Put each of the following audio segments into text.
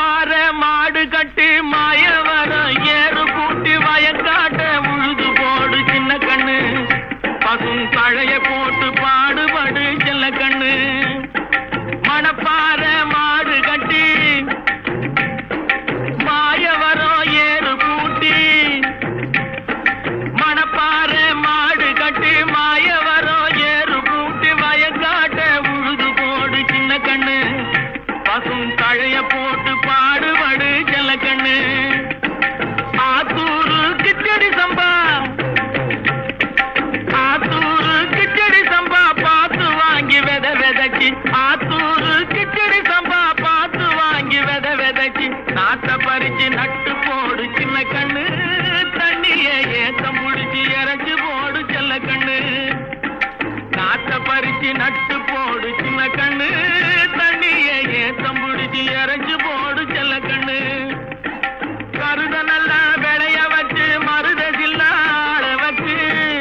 மணப்பாற மாடு கட்டி மாயவரம் ஏறு கூட்டி வயக்காட்ட உழுது போடு சின்ன கண்ணு பசும் தழைய போட்டு பாடுபடு செல்ல கண்ணு மணப்பாற மாடு கட்டி மாயவரம் ஏறு கூட்டி மணப்பாற மாடு கட்டி மாயவரம் ஏறு கூட்டி வயக்காட்ட உழுது போடு சின்ன கண்ணு பசும் தழைய போட்டு பாடுபடு செல்ல கண்ணு ஆத்தூரு கிச்சடி சம்பா ஆத்தூரு கிச்சடி சம்பா பார்த்து வாங்கி வெத வெதக்கி ஆத்தூரு கிச்சடி சம்பா பார்த்து வாங்கி வெத வெதக்கி நாட்ட பறிச்சு நட்டு போடு சின்ன கண்ணு தண்ணிய ஏத்தம் முடிச்சு இறச்சி போடு செல்ல கண்ணு நாட்ட பறிச்சு நட்டு போடு சின்ன கண்ணு தண்ணிய ஏத்தம் முடிச்சு இறச்சி போடு செல்ல கண்ணு கருத நல்லா விளைய வச்சு மருத சில்லாட வச்சு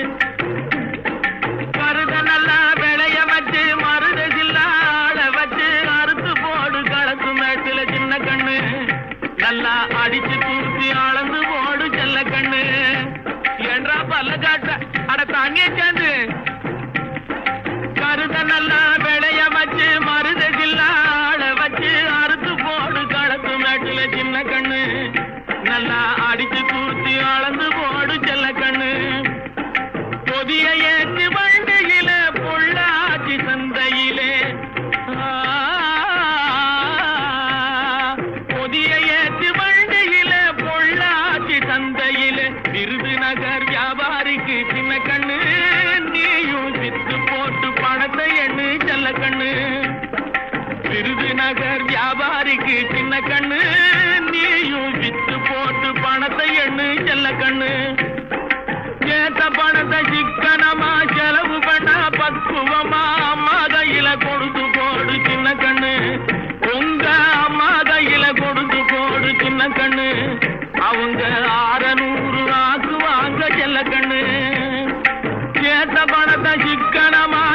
கருத நல்லா விளைய வச்சு மருத சில்லாட வச்சு அறுத்து போடு களத்து மேட்டுல சின்ன கண்ணு நல்லா அடிச்சு தூக்கி அளந்து போடு செல்ல கண்ணு என்றா பல்ல காட்ட அட தண்ணிய சேர்ந்து கருத நல்லா விளைய வச்சு மருத சில்லாட வச்சு அறுத்து போடு களத்து மேட்டுல சின்ன கண்ணு நல்லா அடிச்சு தூத்தி அளந்து போடு செல்ல கண்ணு பொதிய ஏற்று வண்டியில பொள்ளாச்சி சந்தையிலே ஆ, பொதிய ஏற்று வண்டியில பொள்ளாச்சி சந்தையிலே விருதுநகர் வியாபாரிக்கு சின்ன கண்ணு நீயும் வித்து போட்டு பணத்தை எண்ணு செல்ல கண்ணு விருதுநகர் வியாபாரிக்கு சின்ன கண்ணு நீயும் வித்து போட்டு பணத்தை எண்ணு செல்ல கண்ணு கேட்ட பணத்தை சிக்கனமா செலவு பண்ணா பக்குவமா அம்மா கையில கொடுத்து போடு சின்ன கண்ணு உங்க அம்மா கையில கொடுத்து போடு சின்ன கண்ணு அவங்க ஆறநூறு ஆக்கு வாங்க செல்ல கண்ணு கேட்ட பணத்தை சிக்கனமா